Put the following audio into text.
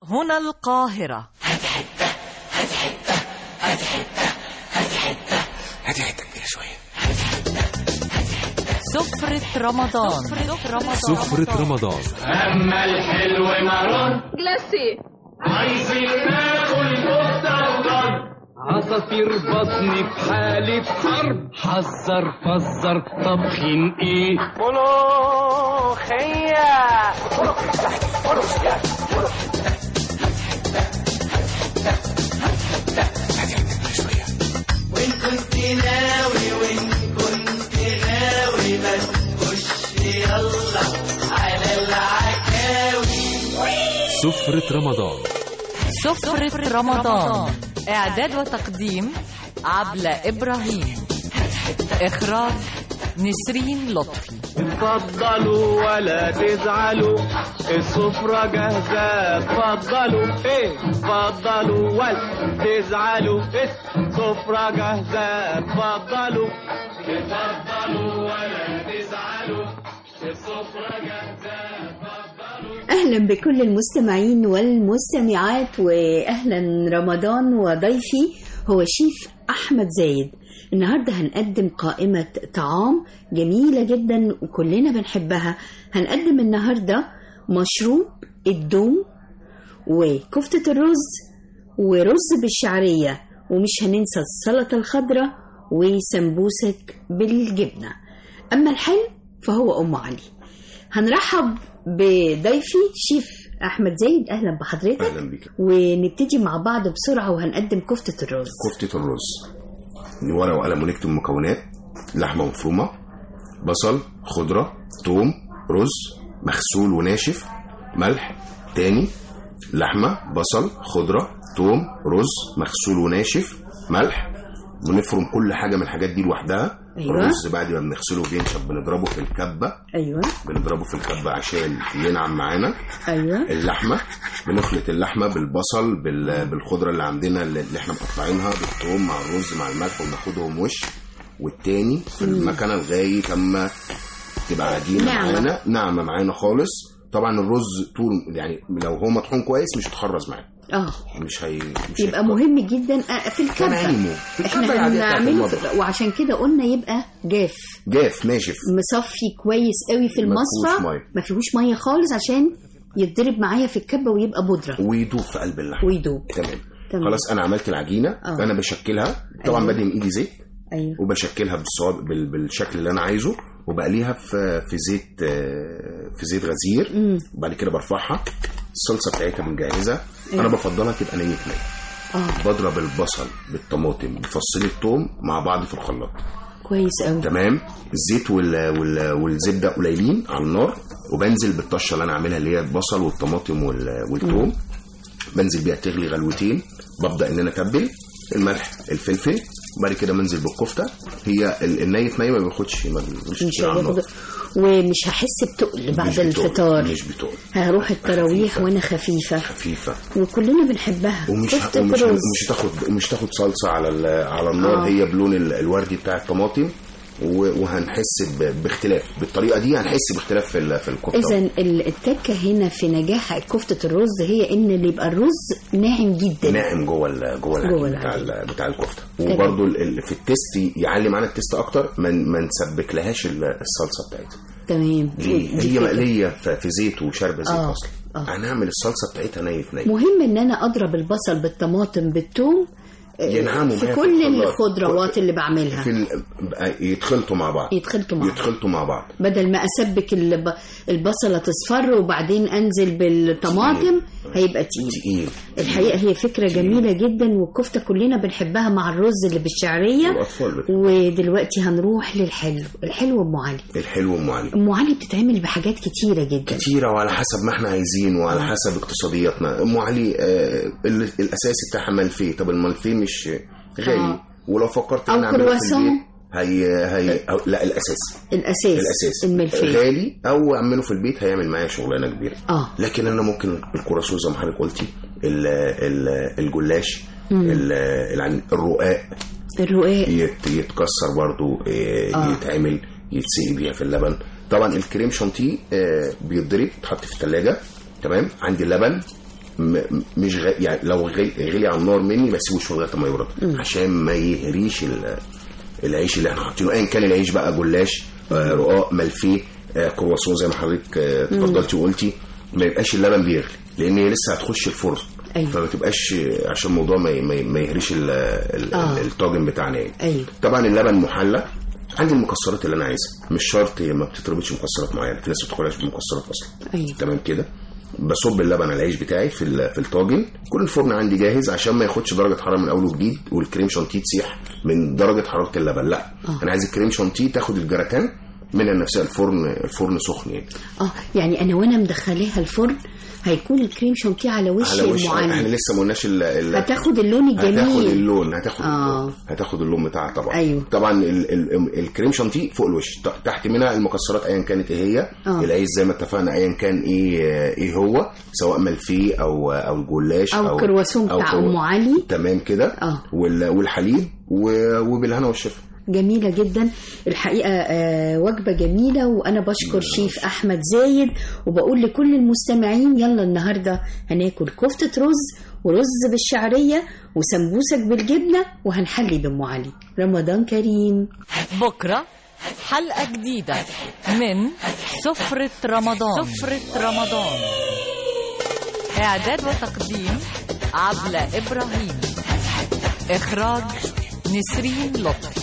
هنا القاهرة هاتي حته كبيره شويه سفرة رمضان سفرة رمضان سفرة رمضان أما الحلو مرون جلاسي عايزين ناكل كفتة وضرب عصافير بطني في حالة حرب حذر فزر طبخين ايه هاتي حته كبيره شويه سفرة رمضان سفرة رمضان إعداد وتقديم عبلة إبراهيم إخراج نسرين لطفي اتفضلوا ولا تزعلوا السفرة جاهزة اتفضلوا ايه اتفضلوا ولا تزعلوا السفرة جاهزة اتفضلوا اتفضلوا ولا تزعلوا السفرة جاهزة أهلا بكل المستمعين والمستمعات وأهلا رمضان وضيفي هو شيف أحمد زايد النهاردة هنقدم قائمة طعام جميلة جدا وكلنا بنحبها هنقدم النهاردة مشروب الدوم وكفتة الرز ورز بالشعرية ومش هننسى السلطة الخضراء وسمبوسك بالجبنة أما الحلو فهو أم علي هنرحب بضيفي شيف احمد زايد اهلا بحضرتك اهلا بيك ونبتدي مع بعض بسرعه وهنقدم كفته الرز كفته الرز ورقه وقلم ونكتب المكونات لحمه مفرومه بصل خضره توم رز مغسول وناشف ملح تاني لحمه بصل خضره توم رز مغسول وناشف ملح بنفرم كل حاجه من الحاجات دي لوحدها أيوة. الرز بعد ما بنغسله بينشف بنضربه في الكبه ايوه بنضربه في الكبه عشان ينعم معانا ايوه اللحمه بنخلط اللحمه بالبصل بال- بالخضره اللي عندنا اللي اللي احنا مقطعينها بالثوم مع الرز مع الملح وناخدهم وش والتاني في المكنه لغايه اما تبقى عجينه ناعمة. معانا ناعمه معانا خالص طبعا الرز طول يعني لو هو مطحون كويس مش هيتخرز معانا اه مش هي مش يبقى هيتخرز. مهم جدا آه، في الكبه تنعيمه. في الكبة احنا العادية بتاعت هنعمله المطبخ. في... وعشان كده قلنا يبقى جاف جاف ناشف مصفي كويس قوي في ما المصفى فيهوش مية. ما فيهوش ميه خالص عشان يتضرب معايا في الكبه ويبقى بودره ويدوب في قلب اللحمه ويدوب تمام تمام. خلاص انا عملت العجينه آه. انا بشكلها طبعا أيوة. بدهن ايدي زيت ايوه وبشكلها بالصواب بال- بالشكل اللي انا عايزه وبقليها في في زيت آه، في زيت غزير مم. وبعد كده برفعها الصلصه بتاعتها بنجهزها انا بفضلها تبقى نيه نيه اه بضرب البصل بالطماطم بفصين الثوم مع بعض في الخلاط كويس قوي تمام الزيت وال... وال... والزبده قليلين على النار وبنزل بالطشه اللي انا عاملها اللي هي البصل والطماطم وال... والثوم بنزل بيها تغلي غلوتين ببدا ان انا اتبل الملح الفلفل وبعد كده بنزل بالكفته هي ال- النية نية ما بياخدش ما بياخدش مش كتير على النار. هياخد ومش هحس بتقل بعد مش بتقل، الفطار مش بتقل هروح التراويح خفيفة. وانا خفيفه خفيفه وكلنا بنحبها ومش كفتة ومش رز مش هتاخد مش تاخد صلصه على ال- على النار آه. هي بلون ال- الوردي بتاع الطماطم و- وهنحس ب- باختلاف بالطريقه دي هنحس باختلاف في ال- في الكفته اذا التكه هنا في نجاح كفته الرز هي ان اللي يبقى الرز ناعم جدا ناعم جوه ال- جوه جوه العجين بتاع العجين. ال- بتاع الكفته تمام. وبرده في التيست يعلي معانا التيست اكتر ما ما نسبك لهاش ال- الصلصه بتاعتها تمام ليه؟ دي هي فكرة. مقليه في في زيت وشاربه زيت آه، اصلا آه. هنعمل الصلصه بتاعتها ني في ني مهم ان انا اضرب البصل بالطماطم بالثوم آه، ينعموا في معايا كل الخلاط. الخضروات اللي بعملها في ال... يتخلطوا مع بعض يتخلطوا مع بعض. يتخلطوا مع بعض بدل ما اسبك الب... البصله تصفر وبعدين انزل بالطماطم هيبقى تقيل تقيل الحقيقه هي فكره جميله جدا والكفته كلنا بنحبها مع الرز اللي بالشعريه الاطفال بت- ودلوقتي هنروح للحلو الحلو ام علي الحلو ام علي ام علي بتتعمل بحاجات كتيره جدا كتيرة وعلى حسب ما احنا عايزين وعلى حسب اقتصادياتنا ام علي آه ال- الاساسي بتاعها ملفي طب الملفي مش غالي آه. ولو فكرت أو ان اعمله في كرواسون. البيت هي هي أو لا الاساسي الاساس الاساسي الملفي غالي او اعمله في البيت هيعمل معايا شغلانه كبيره اه لكن انا ممكن الكراسون زي ما حضرتك قلتي ال- ال- الجلاش ال- العن- الرقاق الرقاق يت- يتكسر برضو آه، آه. يتعمل يتسقي بيها في اللبن طبعا الكريم شانتيه آه، بيتضرب يتحط في الثلاجه تمام عندي اللبن م- م- مش غ... يعني لو غلي, غلي على النار مني ما اسيبوش لغايه ما يبرد عشان ما يهريش ال... العيش اللي احنا حاطينه ايا كان العيش بقى جلاش آه رقاق ملفيه آه كرواسون زي ما حضرتك آه اتفضلتي وقلتي ما يبقاش اللبن بيغلي لان هي لسه هتخش الفرن أيوة. فما تبقاش آه، عشان الموضوع ما, ي- ما, ي- ما يهريش ال... ال... آه. الطاجن بتاعنا يعني أيوة. طبعا اللبن محلى عندي المكسرات اللي انا عايزها مش شرط هي ما بتتربطش مكسرات معينه في ناس ما بتاكلهاش بمكسرات اصلا أيوة. تمام كده بصب اللبن على العيش بتاعي في ال- في الطاجن كل الفرن عندي جاهز عشان ما ياخدش درجه حراره من اول وجديد والكريم شانتيه تسيح من درجه حراره اللبن لا آه. انا عايز الكريم شانتيه تاخد الجراتان منها نفسها الفرن الفرن سخن يعني اه يعني انا وانا مدخلاها الفرن هيكون الكريم شانتيه على وش على وش المعلم احنا لسه ما قلناش ال- ال- هتاخد اللون هتاخد الجميل اللون هتاخد آه. اللون هتاخد اللون بتاعها طبعا أيوة. طبعا ال ال الكريم شانتيه فوق الوش ت- تحت منها المكسرات ايا كانت ايه هي آه. العيش زي ما اتفقنا ايا كان ايه ايه هو سواء ملفيه او او الجلاش أو كرواسون بتاع كرو- أم علي. تمام كده آه. وال- والحليب و- وبالهنا والشفا جميلة جدا الحقيقة آه وجبة جميلة وأنا بشكر شيف أحمد زايد وبقول لكل المستمعين يلا النهاردة هناكل كفتة رز ورز بالشعرية وسمبوسك بالجبنة وهنحلي بأم علي رمضان كريم بكرة حلقة جديدة من سفرة رمضان سفرة رمضان إعداد وتقديم عبلة إبراهيم إخراج نسرين لطفي